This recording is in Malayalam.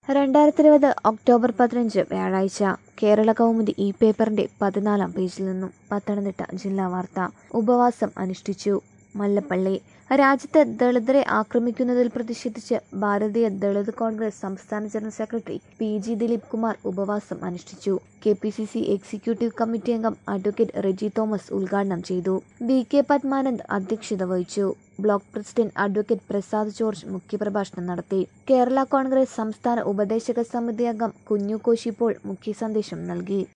രണ്ടായിരത്തി ഇരുപത് ഒക്ടോബർ പതിനഞ്ച് വ്യാഴാഴ്ച കേരള കൗമുദി ഈ പേപ്പറിന്റെ പതിനാലാം പേജിൽ നിന്നും പത്തനംതിട്ട ജില്ലാ വാർത്ത ഉപവാസം അനുഷ്ഠിച്ചു മല്ലപ്പള്ളി രാജ്യത്ത് ദളിതരെ ആക്രമിക്കുന്നതിൽ പ്രതിഷേധിച്ച് ഭാരതീയ ദളിത് കോൺഗ്രസ് സംസ്ഥാന general secretary P G Dileep Kumar ഉപവാസം അനുഷ്ഠിച്ചു K P C C executive committee അംഗം അഡ്വക്കേറ്റ് റെജി തോമസ് ഉദ്ഘാടനം ചെയ്തു വി കെ പത്മാനന്ദ് അധ്യക്ഷത വഹിച്ചു block president advocate Prasad George മുഖ്യപ്രഭാഷണം നടത്തി കേരള കോൺഗ്രസ് സംസ്ഥാന ഉപദേശക സമിതി അംഗം കുഞ്ഞു കോശിപ്പോൾ മുഖ്യ സന്ദേശം നൽകി